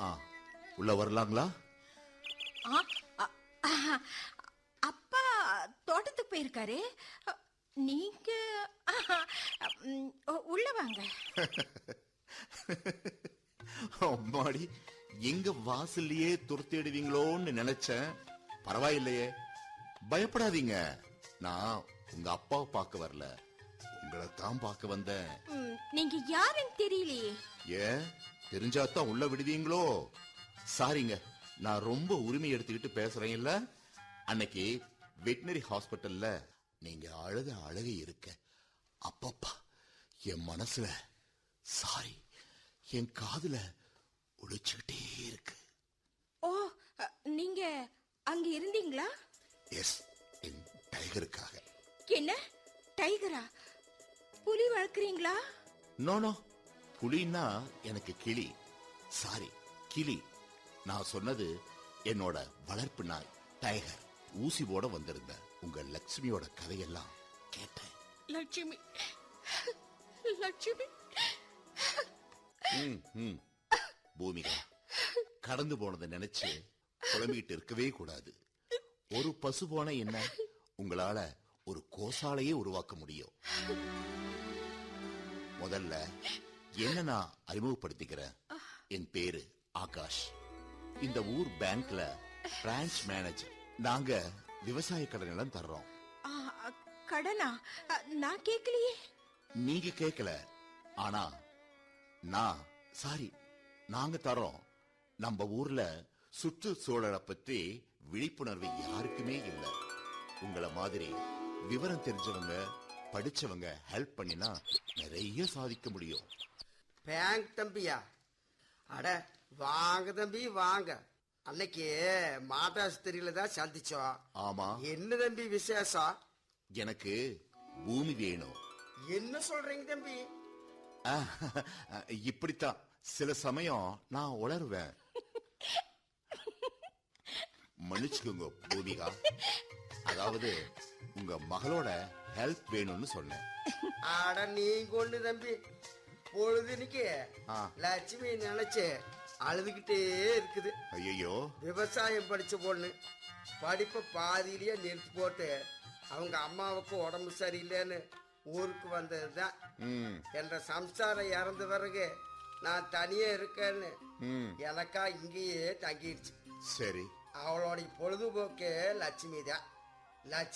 ஆ உள்ள வரலாங்களா ஆ, அ, அ, அப்பா தோட்டத்துக்கு போயிருக்காரு அ, நீங்க ஆ, ம், உள்ள வாங்க அம்மாடி எங்க வாசல்லையே துரத்திடுவீங்களோன்னு நினைச்சேன் பரவாயில்லையே பயப்படாதீங்க நான் உங்க அப்பாவை பார்க்க வரல உங்களை தான் பார்க்க வந்தேன் ம், நீங்க யாருன்னு தெரியலையே ஏன் தெரிஞ்சாதான் உள்ள விடுவீங்களோ சாரிங்க நான் ரொம்ப உரிமை எடுத்துக்கிட்டு பேசுறேன் இல்ல அன்னைக்கு வெட்டினரி ஹாஸ்பிட்டல்ல நீங்க அழுத அழகு இருக்க அப்பப்பா என் மனசுல சாரி என் காதுல ஒழிச்சுக்கிட்டே இருக்கு ஓ அ, நீங்க அங்க இருந்தீங்களா எஸ் என் டைகருக்காக என்ன டைகரா புலி வளர்க்குறீங்களா நோ நோ புலின்னா எனக்கு கிளி சாரி கிளி நான் சொன்னது என்னோட வளர்ப்பு நாய் டைகர் ஊசிவோட வந்திருந்த உங்க லட்சுமியோட கதையெல்லாம் கேட்டேன் லட்சுமி லட்சுமி ம், ம். பூமிகா கடந்து போனதை நினைச்சு புலம்பிக்கிட்டு இருக்கவே கூடாது ஒரு பசு போன என்ன உங்களால ஒரு கோசாலையே உருவாக்க முடியும் முதல்ல என்ன நான் அறிமுகப்படுத்திக்கிறேன் என் பேரு ஆகாஷ் இந்த ஊர் பேங்க்ல பிரான்ச் மேனேஜர் நாங்க விவசாய கடன் எல்லாம் தர்றோம் ஆ, அ, கடனா அ, நான் கேட்கலையே நீங்க கேட்கல ஆனா நான் சாரி நாங்க தரோம் நம்ம ஊர்ல சுற்றுச்சூழலை பற்றி விழிப்புணர்வு யாருக்குமே இல்லை உங்கள மாதிரி விவரம் தெரிஞ்சவங்க படிச்சவங்க ஹெல்ப் பண்ணினா நிறைய சாதிக்க முடியும் பேங்க் தம்பியா அட வாங்க தம்பி வாங்க அன்னைக்கு மாதாஸ்திரியில தான் சந்திச்சோம் ஆமா என்ன தம்பி விசேஷம் எனக்கு பூமி வேணும் என்ன சொல்றீங்க தம்பி ஆஹ், இப்படித்தான் சில சமயம் நான் உளருவேன் மன்னிச்சுக்கோங்க பூமிகா அதாவது உங்க மகளோட ஹெல்ப் வேணும்னு சொன்னேன் அட நீங்க ஒண்ணு தம்பி பொழுதுனிக்கு ஆ. லட்சுமி நினைச்சு அழுதுகிட்டே இருக்குது ஐயோ விவசாயம் படிச்ச பொண்ணு படிப்பை பாதியிலேயே நிறுத்தி போட்டு அவங்க அம்மாவுக்கு உடம்பு சரியில்லைன்னு ஊருக்கு வந்ததுதான் ம் என்ற சம்சாரம் இறந்த பிறகு நான் தனியே இருக்கேன்னு ம் எனக்கா இங்கேயே தங்கிடுச்சு சரி அவளோட பொழுதுபோக்கு லட்சுமி தான் லட்சுமி